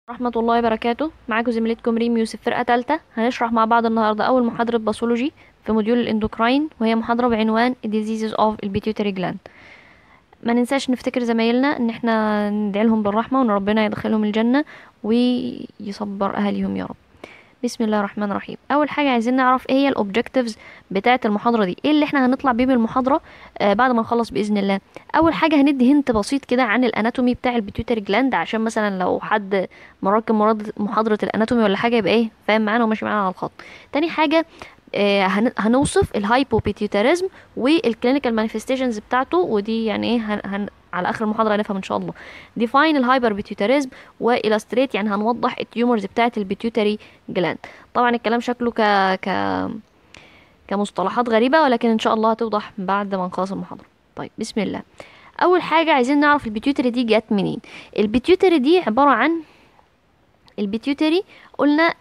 ورحمة الله وبركاته معاكم زميلتكم ريم يوسف فرقة تالتة هنشرح مع بعض النهاردة أول محاضرة باثولوجي في موديول الاندوكراين وهي محاضرة بعنوان Diseases of the Pituitary Gland ما ننساش نفتكر زمايلنا ان احنا ندعي لهم بالرحمة وان ربنا يدخلهم الجنة ويصبر اهاليهم يا رب بسم الله الرحمن الرحيم اول حاجه عايزين نعرف ايه هي الاوبجكتيفز بتاعه المحاضره دي ايه اللي احنا هنطلع بيه من المحاضره آه بعد ما نخلص باذن الله اول حاجه هندي هنت بسيط كده عن الاناتومي بتاع البيتيوتري جلاند عشان مثلا لو حد مراكب مراد محاضره الاناتومي ولا حاجه يبقى ايه فاهم معانا وماشي معانا على الخط تاني حاجه آه هن- هنوصف الهايبوبيتيوتاريزم والكلينيكال مانيفستيشنز بتاعته ودي يعني ايه هن هن على اخر المحاضره هنفهم ان شاء الله ديفاين الهايبربيتيوتاريزم والستريت يعني هنوضح التيومرز بتاعه البيتيوتري جلاند طبعا الكلام شكله ك ك كمصطلحات غريبه ولكن ان شاء الله هتوضح بعد ما نخلص المحاضره طيب بسم الله اول حاجه عايزين نعرف البيتيوتري دي جت منين البيتيوتري دي عباره عن البيتيوتري قلنا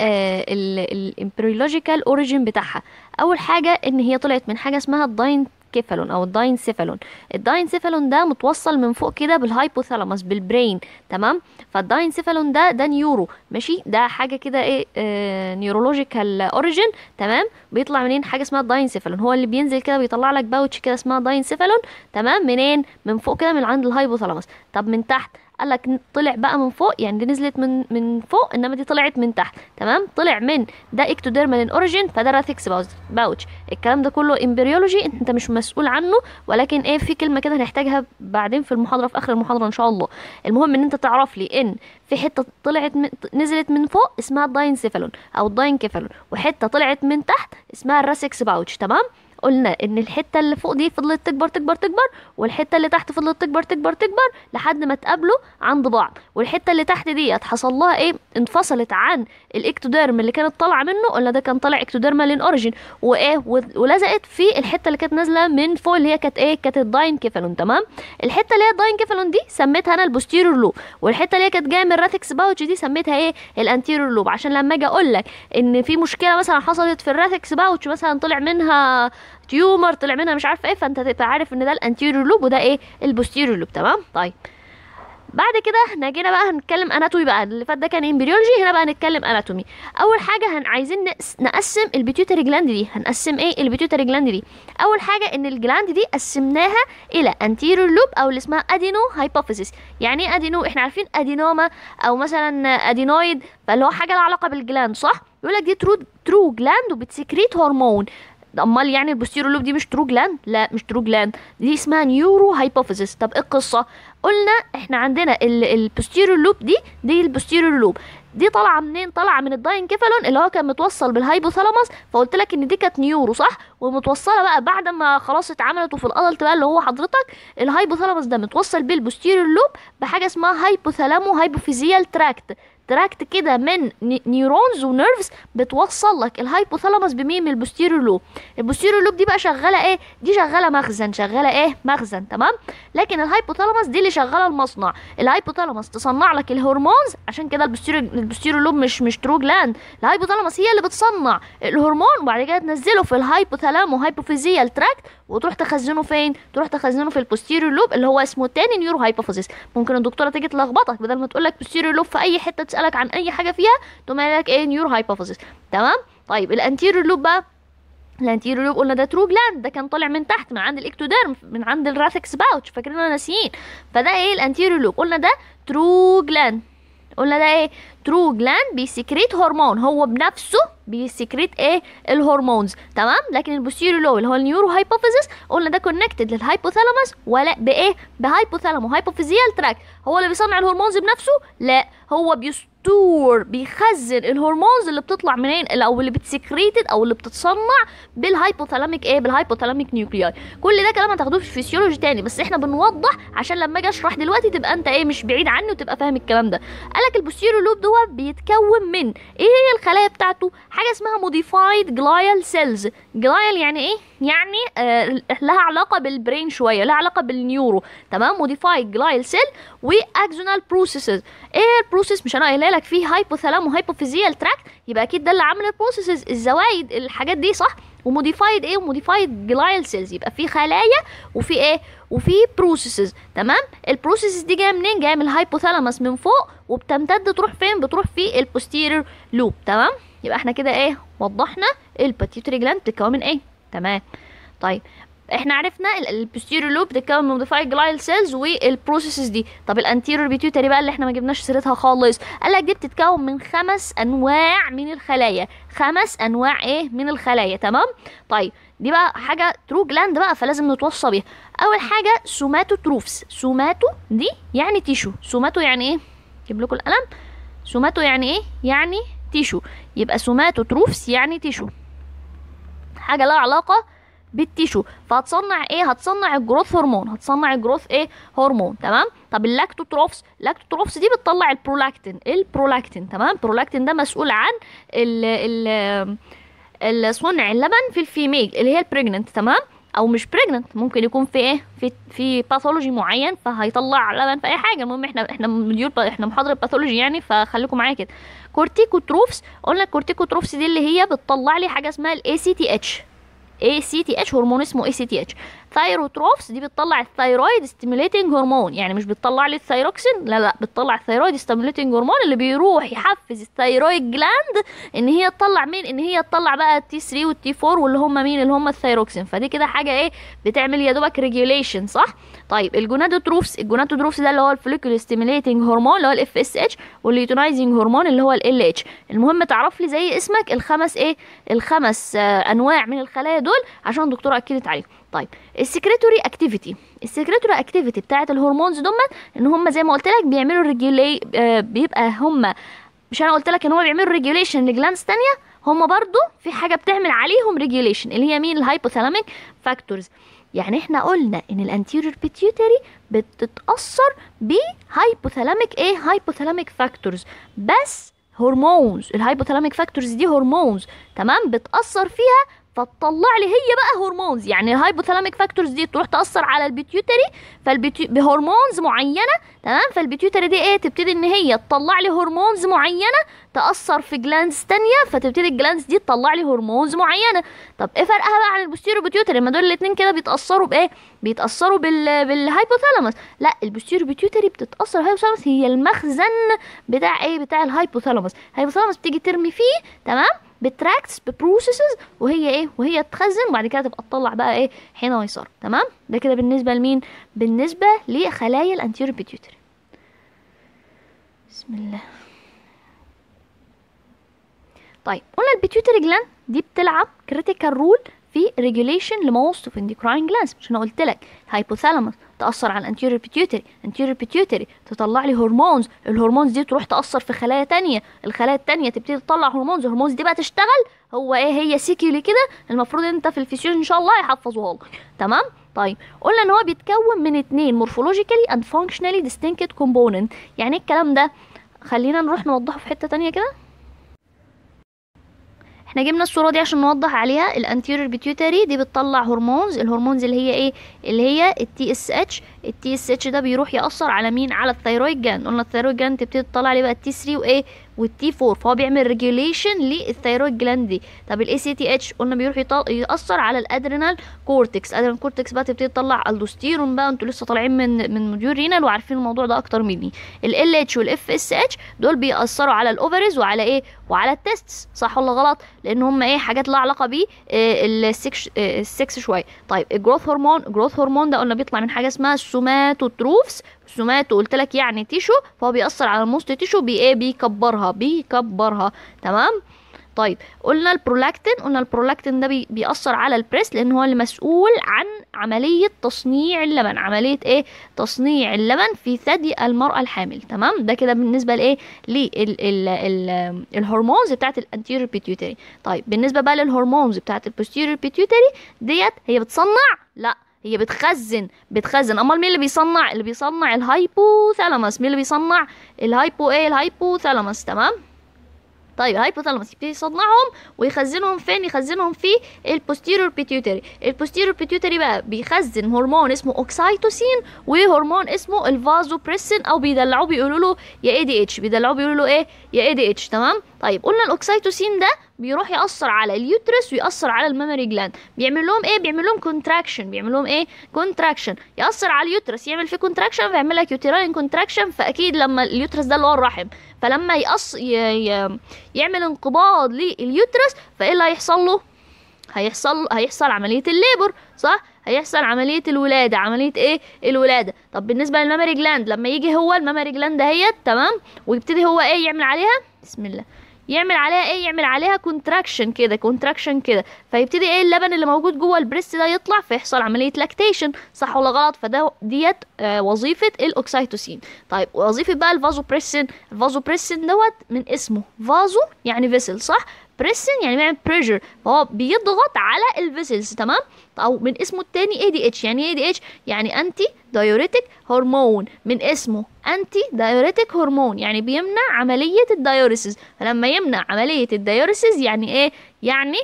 الامبريولوجيكال اوريجين بتاعها اول حاجه ان هي طلعت من حاجه اسمها الداين كيفالون او الداينسيفالون الداينسيفالون ده متوصل من فوق كده بالهايبوثالاموس بالبرين تمام فالداينسيفالون ده ده نيورو ماشي ده حاجه كده ايه آه نيورولوجيكال اوريجين تمام بيطلع منين حاجه اسمها الداينسيفالون هو اللي بينزل كده بيطلع لك باوتش كده اسمها داينسيفالون تمام منين من فوق كده من عند الهايبوثالاموس طب من تحت قال لك طلع بقى من فوق يعني دي نزلت من من فوق انما دي طلعت من تحت تمام طلع من ده اكتوديرمال اوريجين فده راثيكس باوتش الكلام ده كله امبريولوجي انت مش مسؤول عنه ولكن ايه في كلمه كده هنحتاجها بعدين في المحاضره في اخر المحاضره ان شاء الله المهم ان انت تعرف لي ان في حته طلعت من نزلت من فوق اسمها الداينسيفالون او الداينكيفالون وحته طلعت من تحت اسمها الراسكس باوتش تمام قلنا ان الحته اللي فوق دي فضلت تكبر تكبر تكبر والحته اللي تحت فضلت تكبر تكبر تكبر لحد ما اتقابلوا عند بعض والحته اللي تحت ديت حصل لها ايه انفصلت عن الاكتوديرم اللي كانت طالعه منه قلنا ده كان طالع اكتوديرمال اوريجين وايه و- ولزقت في الحته اللي كانت نازله من فوق اللي هي كانت ايه كانت الداين كيفالون تمام الحته اللي هي الداين كيفالون دي سميتها انا البوستيرور لوب والحته اللي هي كانت جايه من الراتكس باوتش دي سميتها ايه الانتيرور لوب عشان لما اجي اقول لك ان في مشكله مثلا حصلت في الراتكس باوتش مثلا طلع منها تيومر طلع منها مش عارفه ايه فانت تبقى عارف ان ده الانتيريور لوب وده ايه البوستيريور لوب تمام طيب بعد كده احنا جينا بقى هنتكلم اناتومي بقى اللي فات ده كان امبريولوجي هنا بقى هنتكلم اناتومي اول حاجه هن عايزين نقس- نقسم البيتيوتري جلاند دي هنقسم ايه البيتيوتري جلاند دي اول حاجه ان الجلاند دي قسمناها الى انتيريور لوب او اللي اسمها ادينو هايبوفيسيس يعني ايه ادينو احنا عارفين ادينوما او مثلا ادينويد فاللي هو حاجه لها علاقه بالجلاند صح يقول لك دي ترو ترو جلاند وبتسكريت هرمون امال يعني البوستيرو لوب دي مش ترو جلاند لا مش ترو جلاند دي اسمها نيورو هايبوفيسيس طب ايه القصه قلنا احنا عندنا البوستيرو لوب دي دي البوستيرو لوب دي طالعه منين طالعه من الداينكيفالون اللي هو كان متوصل بالهايبوثالاموس فقلت لك ان دي كانت نيورو صح ومتوصله بقى بعد ما خلاص اتعملت وفي الادلت بقى اللي هو حضرتك الهايبوثالاموس ده متوصل بالبوستيرو لوب بحاجه اسمها هايبوثالامو هايبوفيزيال تراكت تراكت كده من ني- نيورونز ونيرفز بتوصل لك الهايبوثالاموس بمين من البوستيرو لوب البوستيرو لوب دي بقى شغاله ايه دي شغاله مخزن شغاله ايه مخزن تمام لكن الهايبوثالاموس دي اللي شغاله المصنع الهايبوثالاموس تصنع لك الهرمونز عشان كده البوستيرو البوستيرو لوب مش مش ترو جلاند الهايبوثالاموس هي اللي بتصنع الهرمون وبعد كده تنزله في الهايبوثالامو هايبوفيزيال تراكت وتروح تخزنه فين تروح تخزنه في البوستيرو لوب اللي هو اسمه تاني نيورو هايبوفيزيس ممكن الدكتوره تيجي تلخبطك بدل ما تقول لك بوستيرو لوب في اي حته تسالك عن اي حاجه فيها تقوم قايل لك ايه نيورو هايبوفيزيس تمام طيب الانتيريور لوب بقى الانتيريور لوب قلنا ده ترو جلاند ده كان طالع من تحت من عند الاكتوديرم من عند الراثكس باوتش فاكرين ناسيين فده ايه الانتيريور لوب قلنا ده ترو جلاند قلنا ده ايه ترو جلاند بيسكريت هرمون هو بنفسه بيسكريت ايه الهرمونز تمام لكن البوستيريور لوب اللي هو النيورو هايبوفيزيس قلنا ده كونكتد للهايبوثالاموس ولا بايه بهايبوثالامو هايبوفيزيال تراك هو اللي بيصنع الهرمونز بنفسه لا هو بيستور بيخزن الهرمونز اللي بتطلع منين اللي- او اللي بتسكريتد او اللي بتتصنع بالهايبوثالاميك ايه بالهايبوثالاميك نيوكلياي كل ده كلام هتاخدوه في الفسيولوجي تاني بس احنا بنوضح عشان لما اجي اشرح دلوقتي تبقى انت ايه مش بعيد عني وتبقى فاهم الكلام ده قالك البوستيرو لوب دوت بيتكون من ايه هي الخلايا بتاعته حاجه اسمها موديفايد جلايال سيلز جلايال يعني ايه يعني آه لها علاقه بالبرين شويه لها علاقه بالنيورو تمام موديفايد جلايال سيل واكزونال بروسيسز ايه البروسيس مش انا قايله لك فيه هايبوثالامو هايبوفيزيال تراكت يبقى اكيد ده اللي عامل البروسيسز الزوايد الحاجات دي صح وموديفايد ايه وموديفايد جلايل سيلز يبقى في خلايا وفي ايه وفي بروسيسز تمام البروسيسز دي جايه منين جايه من الهايبوثالاموس من فوق وبتمتد تروح فين بتروح في البوستيريور لوب تمام يبقى احنا كده ايه وضحنا البيتيوتري جلاند بتتكون من ايه تمام طيب احنا عرفنا البوستيريور لوب بتتكون من موديفايد جلايل سيلز والبروسيسز دي طب الانتيريور بيتيوتري بقى اللي احنا ما جبناش سيرتها خالص قال لك دي بتتكون من خمس انواع من الخلايا خمس انواع ايه من الخلايا تمام طيب دي بقى حاجه ترو جلاند بقى فلازم نتوصى بيها اول حاجه سوماتوتروفس سوماتو دي يعني تيشو سوماتو يعني ايه اجيب لكم القلم سوماتو يعني ايه يعني تيشو يبقى سوماتوتروفس يعني تيشو حاجه لها علاقه بالتيشو فهتصنع ايه هتصنع الجروث هرمون هتصنع الجروث ايه هرمون تمام طب اللاكتوتروفس اللاكتوتروفس دي بتطلع البرولاكتين البرولاكتين تمام البرولاكتين ده مسؤول عن ال ال ال- صنع اللبن في الفيميل اللي هي البريجننت تمام او مش بريجننت ممكن يكون في ايه في في باثولوجي معين فهيطلع لبن في اي حاجه المهم احنا احنا مديول احنا محاضره باثولوجي يعني فخليكم معايا كده كورتيكوتروفس قلنا الكورتيكوتروفس دي اللي هي بتطلع لي حاجه اسمها الاي سي تي اتش اي سي تي اتش هرمون اسمه اي سي تي اتش ثايروتروفس دي بتطلع الثايرويد ستيميوليتنج هرمون يعني مش بتطلع لي الثايروكسين لا لا بتطلع الثايرويد ستيميوليتنج هرمون اللي بيروح يحفز الثايرويد جلاند ان هي تطلع مين ان هي تطلع بقى التي 3 والتي 4 واللي هم مين اللي هم الثايروكسين فدي كده حاجه ايه بتعمل يا دوبك ريجوليشن صح طيب الجونادوتروفس الجونادوتروفس ده اللي هو الفوليكول ستيميوليتنج هرمون اللي هو الاف اس اتش والليوتينايزنج هرمون اللي هو ال اتش المهم تعرف لي زي اسمك الخمس ايه الخمس آه انواع من الخلايا دول عشان الدكتوره اكدت عليهم طيب السكريتوري اكتيفيتي السكريتوري اكتيفيتي بتاعه الهرمونز دول ان هم زي ما قلت لك بيعملوا ريجولي آه بيبقى هم مش انا قلت لك ان هم بيعملوا ريجوليشن لجلانس تانية هم برضو في حاجه بتعمل عليهم ريجوليشن اللي هي مين الهايبوثالاميك فاكتورز يعني احنا قلنا ان الانتيريور بيتيوتري بتتاثر بهايبوثالاميك ايه هايبوثالاميك فاكتورز بس هرمونز الهايبوثالاميك فاكتورز دي هرمونز تمام بتاثر فيها فتطلع لي هي بقى هرمونز يعني الهايبوثالاميك فاكتورز دي تروح تاثر على البيتيوتري فالبيتيو بهرمونز معينه تمام فالبيتيوتري دي ايه تبتدي ان هي تطلع لي هرمونز معينه تاثر في جلاندز تانية فتبتدي الجلاندز دي تطلع لي هرمونز معينه طب ايه فرقها بقى عن البوستيرو بيتيوتري ما دول الاثنين كده بيتاثروا بايه بيتاثروا بال بالهايبوثالاموس لا البوستيرو بيتيوتري بتتاثر الهايبوثالاموس هي المخزن بتاع ايه بتاع الهايبوثالاموس الهايبوثالاموس بتيجي ترمي فيه تمام بتراكتس ببروسيسز وهي ايه وهي تخزن وبعد كده تبقى تطلع بقى ايه حين ويسار تمام ده كده بالنسبه لمين بالنسبه لخلايا الانتيريور بيتيوتري بسم الله طيب قلنا البيتيوتري جلاند دي بتلعب كريتيكال رول في ريجوليشن لموست اوف اندوكراين جلاندز مش انا قلت لك هايبوثالاموس تاثر على الانتيريور بيتيوتري انتيريور بيتيوتري تطلع لي هرمونز الهرمونز دي تروح تاثر في خلايا تانية الخلايا التانية تبتدي تطلع هرمونز الهرمونز دي بقى تشتغل هو ايه هي سيكيولي كده المفروض انت في الفسيولوجي ان شاء الله يحفظوها لك تمام طيب قلنا ان هو بيتكون من اتنين مورفولوجيكالي اند فانكشنالي ديستنكت كومبوننت يعني ايه الكلام ده خلينا نروح نوضحه في حته تانية كده احنا جبنا الصوره دي عشان نوضح عليها الانتيريور بيتيوتري دي بتطلع هرمونز الهرمونز اللي هي ايه اللي هي التي اس اتش التي اس اتش ده بيروح ياثر على مين على الثيرويد جلاند قلنا الثيرويد جلاند تبتدي تطلع لي بقى التي 3 وايه والتي 4 فهو بيعمل ريجوليشن للثيرويد جلاند دي طب الاي سي تي اتش قلنا بيروح يطل... ياثر على الادرينال كورتكس الادرينال كورتكس بقى تبتدي تطلع الدوستيرون بقى انتوا لسه طالعين من من موديول رينال وعارفين الموضوع ده اكتر مني ال اتش والاف اس اتش دول بيأثروا على الاوفريز وعلى ايه وعلى التستس صح ولا غلط لان هم ايه حاجات لها علاقه بيه السكس السكس شويه طيب الجروث هرمون الجروث هرمون ده قلنا بيطلع من حاجه اسمها السوماتوتروفس السوماتو قلت لك يعني تيشو فهو بيأثر على الموست تيشو بي ايه بيكبرها بيكبرها تمام طيب قلنا البرولاكتين قلنا البرولاكتين ده بي بيأثر على البريس لان هو اللي مسؤول عن عملية تصنيع اللبن عملية ايه تصنيع اللبن في ثدي المرأة الحامل تمام ده كده بالنسبة لايه للهرمونز بتاعت الانتيريور بيتيوتري طيب بالنسبة بقى للهرمونز بتاعت البوستيريور بيتيوتري ديت هي بتصنع لا هي بتخزن بتخزن امال مين اللي بيصنع اللي بيصنع الهايبوثالاموس مين اللي بيصنع الهايبو ايه الهايبوثالاموس تمام طيب الهايبوثالاموس يبتدي يصنعهم ويخزنهم فين يخزنهم في البوستيريور بيتيوتري البوستيريور بيتيوتري بقى بيخزن هرمون اسمه اوكسايتوسين وهرمون اسمه الفازوبريسين او بيدلعوه بيقولوا له يا اي دي اتش بيدلعوه بيقولوا له ايه يا اي دي اتش تمام طيب قلنا الاوكسيتوسين ده بيروح ياثر على اليوترس ويأثر على المامري جلاند بيعمل لهم ايه بيعمل لهم كونتراكشن بيعمل لهم ايه كونتراكشن يأثر على اليوترس يعمل فيه كونتراكشن فيعمل لك يوتيراين كونتراكشن فاكيد لما اليوترس ده اللي هو الرحم فلما يقص ي... ي... يعمل انقباض لليوترس فايه اللي هيحصل له هيحصل هيحصل عمليه الليبر صح هيحصل عملية الولادة عملية ايه الولادة طب بالنسبة للمامري جلاند لما يجي هو المامري جلاند دهيت تمام ويبتدي هو ايه يعمل عليها بسم الله يعمل عليها ايه يعمل عليها كونتراكشن كده كونتراكشن كده فيبتدي ايه اللبن اللي موجود جوه البريست ده يطلع فيحصل عمليه لاكتيشن صح ولا غلط فده ديت آه وظيفه الاوكسيتوسين طيب وظيفه بقى الفازوبريسين الفازوبريسين دوت من اسمه فازو يعني فيسل صح بريسن يعني بيعمل بريشر فهو بيضغط على الفيسلز تمام او من اسمه التاني اي دي اتش يعني ايه دي اتش يعني انتي دايوريتك هرمون من اسمه انتي دايوريتك هرمون يعني بيمنع عمليه الدايوريسيس فلما يمنع عمليه الدايوريسيس يعني ايه يعني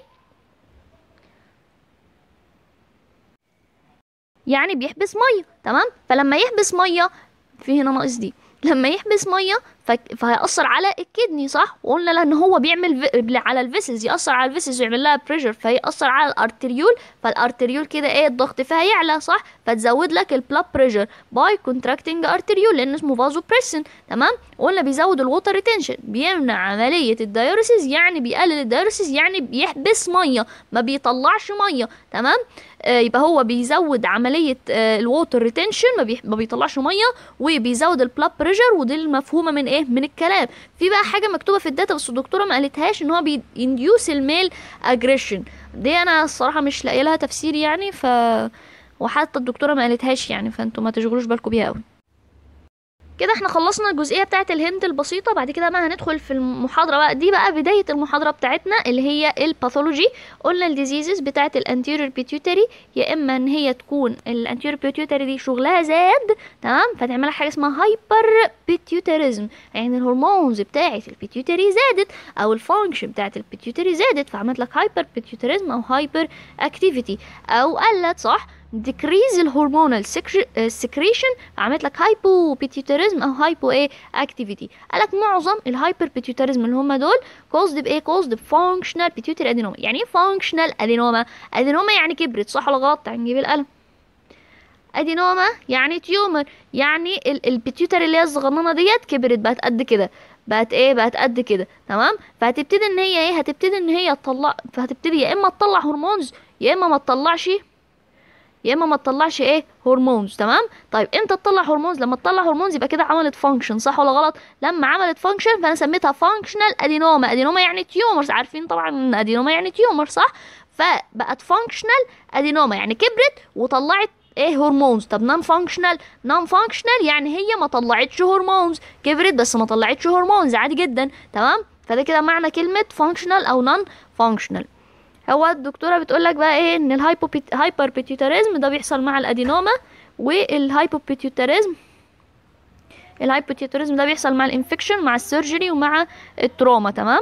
يعني بيحبس ميه تمام فلما يحبس ميه في هنا ناقص دي لما يحبس ميه فهيأثر على الكدني صح وقلنا لان هو بيعمل في... على الفيسلز يأثر على الفيسلز ويعمل لها بريشر فيأثر على الارتريول فالارتريول كده ايه الضغط فيها يعلى صح فتزود لك البلاد بريشر باي كونتراكتنج ارتريول لان اسمه فازو بريسن تمام وقلنا بيزود الووتر ريتنشن بيمنع عمليه الدايوريسيس يعني بيقلل الدايوريسيس يعني بيحبس ميه ما بيطلعش ميه تمام آه يبقى هو بيزود عمليه آه الووتر ريتنشن ما, بي... ما بيطلعش ميه وبيزود البلاد بريشر ودي المفهومه من ايه من الكلام في بقى حاجه مكتوبه في الداتا بس الدكتوره ما قالتهاش ان هو بينديوس الميل اجريشن دي انا الصراحه مش لاقيه لها تفسير يعني ف وحتى الدكتوره ما قالتهاش يعني فانتوا ما تشغلوش بالكم بيها قوي كده احنا خلصنا الجزئيه بتاعه الهند البسيطه بعد كده بقى هندخل في المحاضره بقى دي بقى بدايه المحاضره بتاعتنا اللي هي الباثولوجي قلنا الديزيزز بتاعه الانتيريور بيتيوتري يا اما ان هي تكون الانتيريور بيتيوتري دي شغلها زاد تمام فتعملها حاجه اسمها هايبر بيتيوتريزم يعني الهرمونز بتاعه البيتيوتري زادت او الفانكشن بتاعه البيتيوتري زادت فعملت لك هايبر بيتيوتريزم او هايبر اكتيفيتي او قلت صح decrease الهرمونال secretion عملت لك هايبو بيتيوتريزم او هايبو ايه اكتيفيتي قالك معظم الهايبر بيتيوتريزم اللي هم دول كوزد بايه كوزد بفانكشنال بيتيوتري ادينوما يعني ايه فانكشنال ادينوما ادينوما يعني كبرت صح ولا غلط تعال نجيب القلم ادينوما يعني تيومر يعني البيتيوتري اللي هي الصغننه ديت كبرت بقت قد كده بقت ايه بقت قد كده تمام فهتبتدي ان هي ايه هتبتدي ان هي تطلع فهتبتدي يا اما تطلع هرمونز يا اما ما تطلعش يا اما ما تطلعش ايه هرمونز تمام طيب امتى تطلع هرمونز لما تطلع هرمونز يبقى كده عملت فانكشن صح ولا غلط لما عملت فانكشن فانا سميتها فانكشنال ادينوما ادينوما يعني تيومرز عارفين طبعا ان ادينوما يعني تيومر صح فبقت فانكشنال ادينوما يعني كبرت وطلعت ايه هرمونز طب نون فانكشنال نون فانكشنال يعني هي ما طلعتش هرمونز كبرت بس ما طلعتش هرمونز عادي جدا تمام فده كده معنى كلمه فانكشنال او نون فانكشنال هو الدكتوره بتقول لك بقى ايه ان الهايبو هايبر بيتيوتريزم ده بيحصل مع الادينوما والهايبو بيتيوتريزم الهايبوتيوتريزم ده بيحصل مع الانفكشن مع السيرجري ومع التروما تمام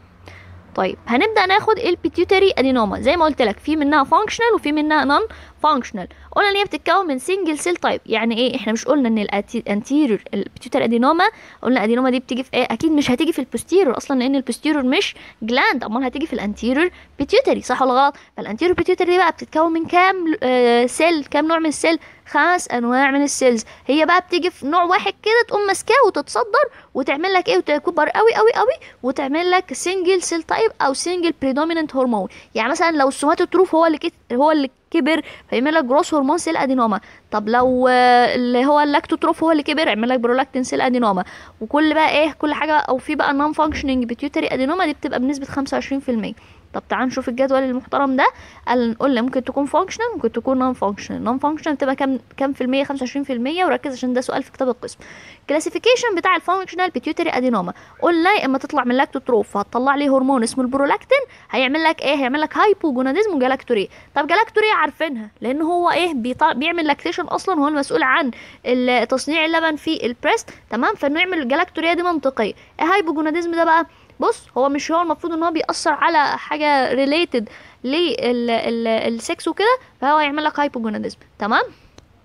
طيب هنبدا ناخد البيتيوتري ادينوما زي ما قلت لك في منها فانكشنال وفي منها نون فانكشنال قلنا ان هي بتتكون من سنجل سيل تايب يعني ايه احنا مش قلنا ان الانتيريور البيتيوتري ادينوما قلنا الادينوما دي بتيجي في ايه اكيد مش هتيجي في البوستيرور اصلا لان البوستيرور مش جلاند امال هتيجي في الانتيريور بيتيوتري صح ولا غلط فالانتيريور بيتيوتري دي بقى بتتكون من كام آه سيل كام نوع من السيل خمس انواع من السيلز هي بقى بتيجي في نوع واحد كده تقوم ماسكاه وتتصدر وتعمل لك ايه وتكبر قوي قوي قوي وتعمل لك سنجل سيل تايب او سنجل بريدوميننت هرمون يعني مثلا لو السوماتوتروف هو اللي كت... هو اللي كبر فيعمل لك جروس هرمون سيل ادينوما طب لو اللي هو اللاكتوتروف هو اللي كبر يعمل لك برولاكتين سيل ادينوما وكل بقى ايه كل حاجه او في بقى نون فانكشننج بيتيوتري ادينوما دي بتبقى بنسبه 25% طب تعال نشوف الجدول المحترم ده قال قلنا ممكن تكون فانكشنال ممكن تكون نون فانكشنال نون فانكشنال بتبقى كام كام في المية 25% وركز عشان ده سؤال في كتاب القسم كلاسيفيكيشن بتاع الفانكشنال بيتيوتري ادينوما قلنا يا اما تطلع من لاكتوتروف فهتطلع لي هرمون اسمه البرولاكتين هيعمل لك ايه هيعمل لك هايبوجوناديزم وجلاكتوريا طب جلاكتوريا عارفينها لان هو ايه بيطلع بيعمل لاكتيشن اصلا هو المسؤول عن تصنيع اللبن في البريست تمام فانه يعمل جلاكتوريا دي منطقيه ايه هايبوجوناديزم ده بقى بص هو مش هو المفروض ان هو بيأثر على حاجه ريليتد للسكس وكده فهو يعمل لك هايبوجوناديزم تمام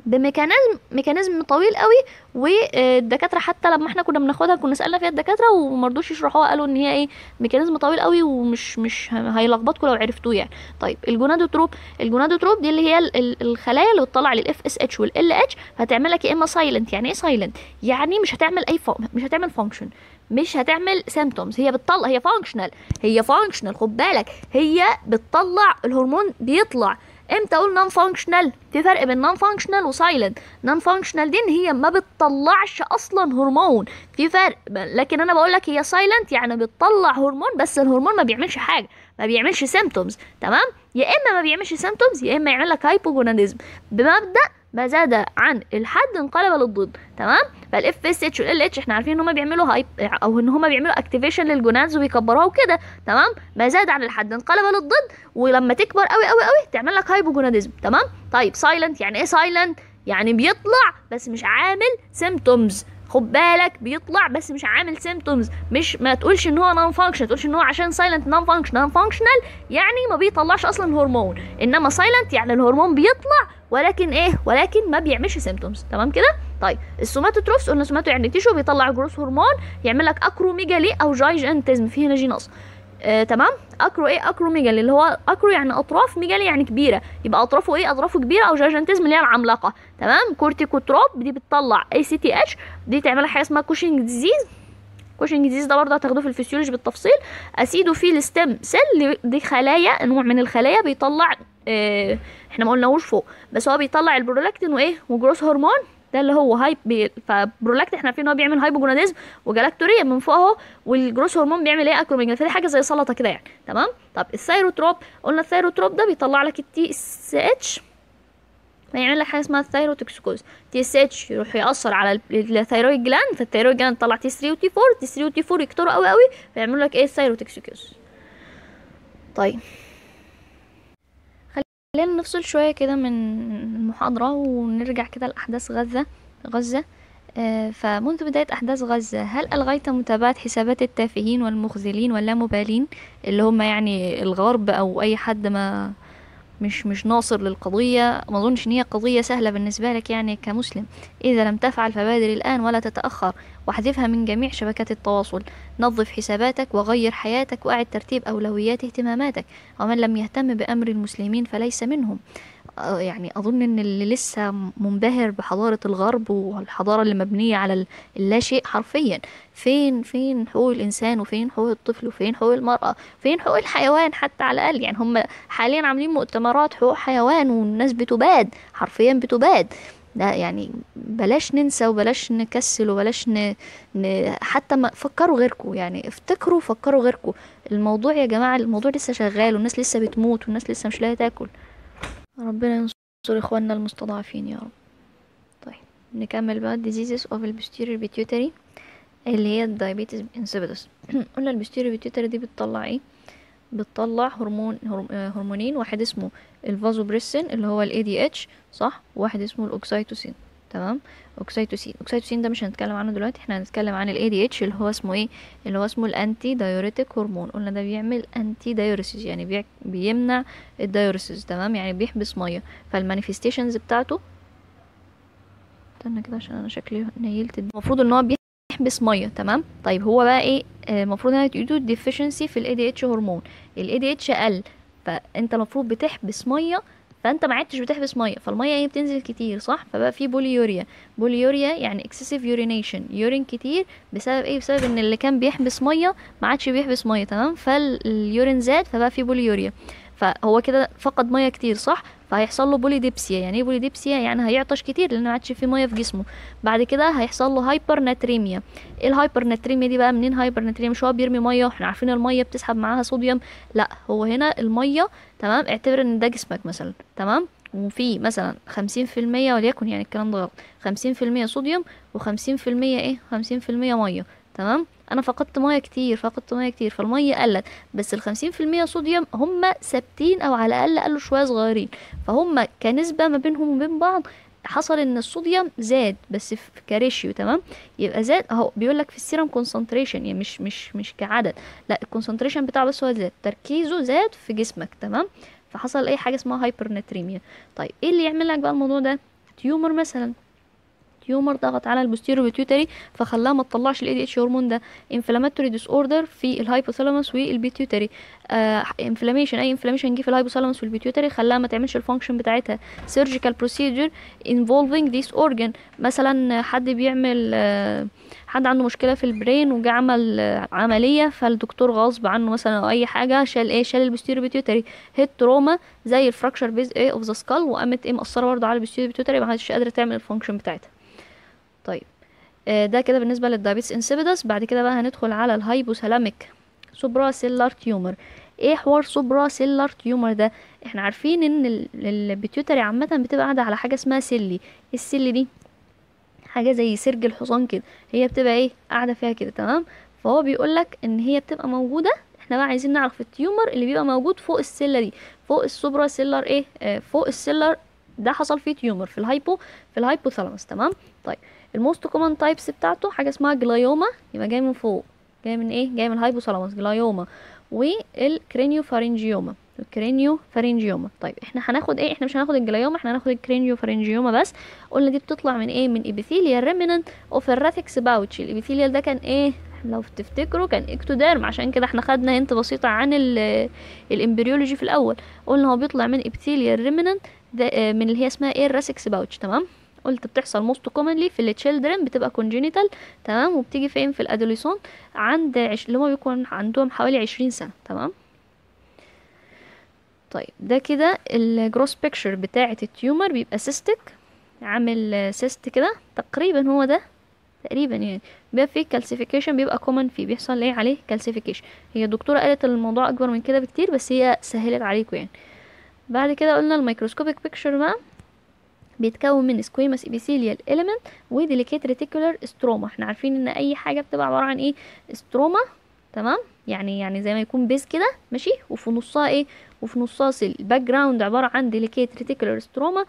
بميكانيزم ميكانيزم طويل قوي والدكاتره حتى لما احنا كنا بناخدها كنا سالنا فيها الدكاتره ومرضوش يشرحوها قالوا ان هي ايه ميكانيزم طويل قوي ومش مش هيلخبطكم لو عرفتوه يعني طيب الجونادوتروب الجونادوتروب دي اللي هي ال- ال- الخلايا اللي بتطلع للاف اس اتش والال اتش هتعمل لك يا اما سايلنت يعني ايه سايلنت يعني مش هتعمل اي فو... مش هتعمل فانكشن مش هتعمل سيمتومز هي بتطلع هي فانكشنال هي فانكشنال خد بالك هي بتطلع الهرمون بيطلع امتى اقول نون فانكشنال في فرق بين نون فانكشنال وسايلنت نون فانكشنال دي ان هي ما بتطلعش اصلا هرمون في فرق لكن انا بقول لك هي سايلنت يعني بتطلع هرمون بس الهرمون ما بيعملش حاجه ما بيعملش سيمتومز تمام يا اما ما بيعملش سيمتومز يا اما يعمل لك هايبوجوناديزم بمبدا ما زاد عن الحد انقلب للضد تمام فالاف اس اتش والال اتش احنا عارفين ان هم بيعملوا هايب او ان هم بيعملوا اكتيفيشن للجونادز وبيكبروها وكده تمام ما زاد عن الحد انقلب للضد ولما تكبر قوي قوي قوي تعمل لك هايبوجوناديزم تمام طيب سايلنت يعني ايه سايلنت يعني بيطلع بس مش عامل سيمتومز خد بالك بيطلع بس مش عامل سيمتومز مش ما تقولش ان هو نون فانكشن تقولش ان هو عشان سايلنت نون فانكشن نون فانكشنال يعني ما بيطلعش اصلا الهرمون انما سايلنت يعني الهرمون بيطلع ولكن ايه ولكن ما بيعملش سيمتومز تمام كده طيب السوماتوتروفس قلنا سوماتو يعني تيشو بيطلع جروس هرمون يعمل لك اكروميجالي او جايجنتزم في هنا جي ناقص آه، تمام اكرو ايه اكرو ميجالي اللي هو اكرو يعني اطراف ميجالي يعني كبيره يبقى اطرافه ايه اطرافه كبيره او جاجنتزم اللي هي العملاقه تمام كورتيكوتروب دي بتطلع اي سي تي اتش دي تعمل حاجه اسمها كوشنج ديزيز كوشنج ديزيز ده برضه هتاخدوه في الفسيولوجي بالتفصيل اسيدوفيل ستيم سيل دي خلايا نوع من الخلايا بيطلع اه احنا ما قلناهوش فوق بس هو بيطلع البرولاكتين وايه وجروس هرمون ده اللي هو هايب بي... فبرولاكتين احنا عارفين ان هو بيعمل هايبوجوناديزم وجلاكتوريا من فوق اهو والجروس هرمون بيعمل ايه اكروميجال فدي حاجه زي سلطه كده يعني تمام طب الثيروتروب قلنا الثيروتروب ده بيطلع لك التي اس اتش فيعمل لك حاجه اسمها الثيروتوكسيكوز تي اس اتش يروح ياثر على ال- الثيرويد جلاند فالثيرويد جلاند تطلع تي 3 وتي 4 تي 3 وتي 4 يكتروا قوي قوي فيعملوا لك ايه الثيروتوكسيكوز طيب خلينا نفصل شويه كده من المحاضره ونرجع كده لاحداث غزه غزه آه، فمنذ بداية أحداث غزة هل ألغيت متابعة حسابات التافهين والمخذلين واللامبالين اللي هم يعني الغرب أو أي حد ما مش مش ناصر للقضية ما أظنش إن هي قضية سهلة بالنسبة لك يعني كمسلم إذا لم تفعل فبادر الآن ولا تتأخر واحذفها من جميع شبكات التواصل نظف حساباتك وغير حياتك وأعد ترتيب أولويات اهتماماتك ومن لم يهتم بأمر المسلمين فليس منهم آه، يعني أظن إن اللي لسه منبهر بحضارة الغرب والحضارة اللي مبنية على ال- اللاشيء حرفيا فين فين حقوق الإنسان وفين حقوق الطفل وفين حقوق المرأة فين حقوق الحيوان حتى على الأقل يعني هم حاليا عاملين مؤتمرات حقوق حيوان والناس بتباد حرفيا بتباد ده يعني بلاش ننسى وبلاش نكسل وبلاش ن... ن... حتى ما فكروا غيركم يعني افتكروا فكروا غيركم الموضوع يا جماعة الموضوع لسه شغال والناس لسه بتموت والناس لسه مش لاقية تاكل ربنا ينصر اخواننا المستضعفين يا رب طيب نكمل بقى diseases of the posterior pituitary اللي هي الدايابيتس insipidus قلنا البوستيريور pituitary دي بتطلع ايه بتطلع هرمون هرم- آه، هرمونين واحد اسمه الفازوبريسين اللي هو الاي دي اتش صح وواحد اسمه الاوكسيتوسين تمام اوكسيتوسين اوكسيتوسين ده مش هنتكلم عنه دلوقتي احنا هنتكلم عن الاي دي اتش اللي هو اسمه ايه اللي هو اسمه الانتي دايوريتيك هرمون قلنا ده بيعمل انتي دايوريسيس يعني بيع- بيمنع الدايوريسيس تمام يعني بيحبس ميه فالمانيفستيشنز بتاعته استنى كده عشان انا شكلي نيلت الد- المفروض ان هو بيحبس ميه تمام طيب هو بقى ايه آه، المفروض انها تقولوا ديفيشنسي في الاي دي اتش هرمون الاي دي اتش قل فانت المفروض بتحبس ميه فانت ما عدتش بتحبس ميه فالميه ايه بتنزل كتير صح فبقى في بوليوريا بوليوريا يعني اكسسيف يورينيشن يورين كتير بسبب ايه بسبب ان اللي كان بيحبس ميه ما عادش بيحبس ميه تمام فاليورين زاد فبقى في بوليوريا فهو كده فقد ميه كتير صح فهيحصل له بوليديبسيا يعني ايه بوليديبسيا يعني هيعطش كتير لان ما عادش في ميه في جسمه بعد كده هيحصل له هايبر ناتريميا ايه الهايبر ناتريميا دي بقى منين هايبر ناتريميا مش هو بيرمي ميه احنا عارفين الميه بتسحب معاها صوديوم لا هو هنا الميه تمام اعتبر ان ده جسمك مثلا تمام وفي مثلا خمسين في المية وليكن يعني الكلام ده غلط خمسين في المية صوديوم وخمسين في المية ايه خمسين في المية مية تمام انا فقدت ميه كتير فقدت ميه كتير فالميه قلت بس الخمسين في المية صوديوم هم ثابتين او على الاقل قالوا شويه صغيرين فهم كنسبه ما بينهم وبين بعض حصل ان الصوديوم زاد بس في كريشيو تمام يبقى زاد اهو بيقول لك في السيرم كونسنتريشن يعني مش مش مش كعدد لا الكونسنتريشن بتاعه بس هو زاد تركيزه زاد في جسمك تمام فحصل اي حاجه اسمها هايبر ناتريميا طيب ايه اللي يعمل لك بقى الموضوع ده تيومر مثلا تيومر ضغط على البوستيرو بيتيوتري فخلاها ما تطلعش الاي دي اتش هرمون ده انفلاماتوري ديس اوردر في الهايبوثالاموس والبيتيوتري انفلاميشن اي انفلاميشن جه في الهايبوثالاموس والبيتيوتري خلاها ما تعملش الفانكشن بتاعتها سيرجيكال بروسيجر انفولفينج ذيس اورجان مثلا حد بيعمل آه حد عنده مشكله في البرين وجا عمل آه عمليه فالدكتور غصب عنه مثلا او اي حاجه شال ايه شال البوستيرو بيتيوتري هيد تروما زي الفراكشر بيز ايه اوف ذا سكال وقامت ايه مأثره برضه على البوستيرو بيتيوتري ما عادش قادره تعمل الفانكشن بتاعتها طيب آه ده كده بالنسبه للدايابيتس انسيبيدس بعد كده بقى هندخل على الهايبوثالاميك سوبرا سيلار تيومر ايه حوار سوبرا سيلار تيومر ده احنا عارفين ان البيتيوتري عامه بتبقى قاعده على حاجه اسمها سيلي السيلي دي حاجه زي سرج الحصان كده هي بتبقى ايه قاعده فيها كده تمام فهو بيقول لك ان هي بتبقى موجوده احنا بقى عايزين نعرف التيومر اللي بيبقى موجود فوق السله دي فوق السوبرا سيلر ايه آه فوق السيلر ده حصل فيه تيومر في الهايبو في الهايبوثالاموس تمام طيب الموست كومن تايبس بتاعته حاجه اسمها جلايوما يبقى جاي من فوق جاي من ايه جاي من الهايبوثالاموس جلايوما والكرينيو فارنجيوما الكرينيو فارنجيوما طيب احنا هناخد ايه احنا مش هناخد الجلايوما احنا هناخد الكرينيو فارنجيوما بس قلنا دي بتطلع من ايه من ابيثيليال ريمننت اوف الراتكس باوتش الابيثيليال ده كان ايه لو تفتكروا كان اكتوديرم عشان كده احنا خدنا هنت بسيطة عن الامبريولوجي في الاول قلنا هو بيطلع من ابيثيليال ريمننت من اللي هي اسمها ايه الراسكس باوتش تمام قلت بتحصل موست كومنلي في التشيلدرن بتبقى كونجينيتال تمام وبتيجي فين في الادوليسون عند عش... اللي هما بيكون عندهم حوالي عشرين سنة تمام طيب ده كده الجروس بيكتشر بتاعة التيومر بيبقى سيستك عامل سيست كده تقريبا هو ده تقريبا يعني بيبقى فيه كالسيفيكيشن بيبقى كومن فيه بيحصل ايه عليه كالسيفيكيشن هي الدكتوره قالت الموضوع اكبر من كده بكتير بس هي سهلت عليكم يعني بعد كده قلنا الميكروسكوبيك بيكتشر بقى بيتكون من سكويمس ابيثيليال اليمنت وديليكيت ريتيكولار ستروما احنا عارفين ان اي حاجه بتبقى عباره عن ايه ستروما تمام يعني يعني زي ما يكون بيز كده ماشي وفي نصها ايه وفي نصها سيل الباك جراوند عباره عن ديليكيت ريتيكولار ستروما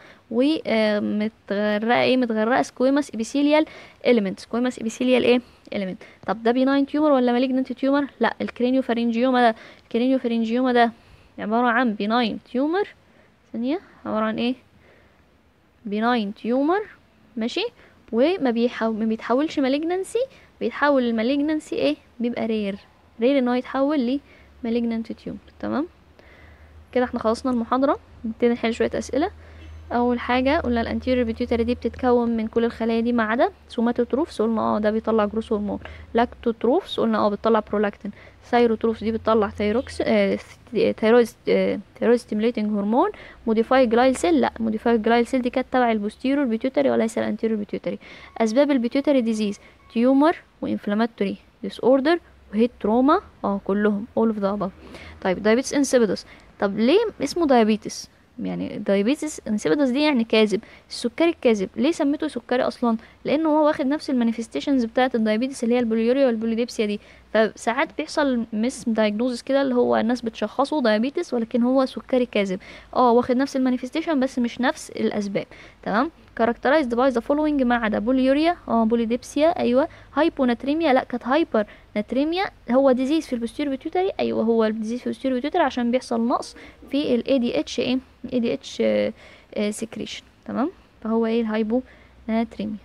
ومتغرقه ايه متغرقه سكويمس ابيثيليال اليمنت سكويمس ابيثيليال ايه اليمنت طب ده بيناين تيومر ولا مالجننت تيومر لا الكرينيو فارنجيوما ده الكرينيو فارنجيوما ده عباره عن بيناين تيومر ثانيه عباره عن ايه بيناين تيومر ماشي وما بيحاول ما بيتحولش مالجننسي بيتحول المالجننسي ايه بيبقى رير رير ان هو يتحول لمالجننت تيومر تمام كده احنا خلصنا المحاضرة نبتدي نحل شوية اسئلة اول حاجة قلنا الانتيريور بيتيوتري دي بتتكون من كل الخلايا دي ما عدا سوماتوتروفس قلنا اه ده بيطلع جروس هرمون لاكتوتروفس قلنا اه بتطلع برولاكتين ثايروتروفس دي بتطلع ثايروكس اه ثايرويد اه ثايرويد ستيميليتنج هرمون موديفاي جلايل سيل لا موديفاي جلايل سيل دي كانت تبع البوستيرور بيتيوتري وليس الانتيريور بيتيوتري اسباب البيتيوتري ديزيز تيومر وانفلاماتوري ديس اوردر وهيد تروما اه كلهم all of the above طيب diabetes insipidus طب ليه اسمه diabetes يعني diabetes insipidus دي يعني كاذب السكري الكاذب ليه سميته سكري اصلا لانه هو واخد نفس المانيفستيشنز بتاعه الدايابيتس اللي هي البوليوريا والبوليديبسيا دي فساعات بيحصل مس دايجنوزس كده اللي هو الناس بتشخصه دايابيتس ولكن هو سكري كاذب اه واخد نفس المانيفستيشن بس مش نفس الاسباب تمام characterized by the following ما عدا بوليوريا اه بوليديبسيا ايوه هايبوناتريميا لا كانت هايبر ناتريميا هو ديزيز في البوستير بيتيوتري ايوه هو الديزيز في البوستير بيتيوتري عشان بيحصل نقص في الاي دي اتش ايه اي دي اتش سكريشن تمام فهو ايه الهايبوناتريميا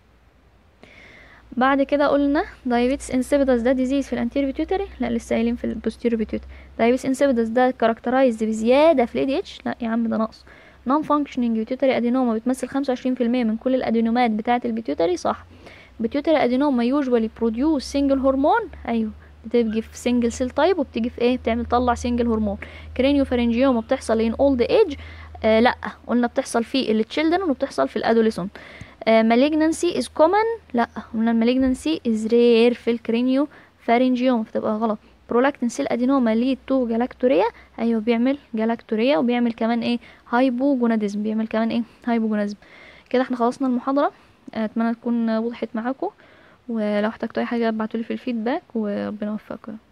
بعد كده قلنا diabetes insipidus ده ديزيز في الانتيريور بيتيوتري لا لسه قايلين في البوستيريور بيتيوتري diabetes insipidus ده كاركترايزد بزياده في الاي دي اتش لا يا عم ده نقص نون فانكشنينج بيتيوتري ادينوما بتمثل 25% من كل الادينومات بتاعه البيتيوتري صح بيتيوتري ادينوما يوجوالي بروديوس سنجل هرمون ايوه بتيجي في سنجل سيل تايب وبتيجي في ايه بتعمل تطلع سنجل هرمون كرينيو فارنجيوما بتحصل ان اولد ايج آه لا قلنا بتحصل في التشيلدرن وبتحصل في الادوليسون مالجنسي از كومن لا قلنا المالجنسي از رير في الكرينيو فارنجيوم فتبقى غلط برولاكتين سيل ادينوما ليد تو جلاكتوريا ايوه بيعمل جلاكتوريا وبيعمل كمان ايه هايبوجوناديزم بيعمل كمان ايه هايبوجوناديزم كده احنا خلصنا المحاضره اتمنى تكون وضحت معاكم ولو احتجتوا اي حاجه ابعتولي في الفيدباك وربنا يوفقكم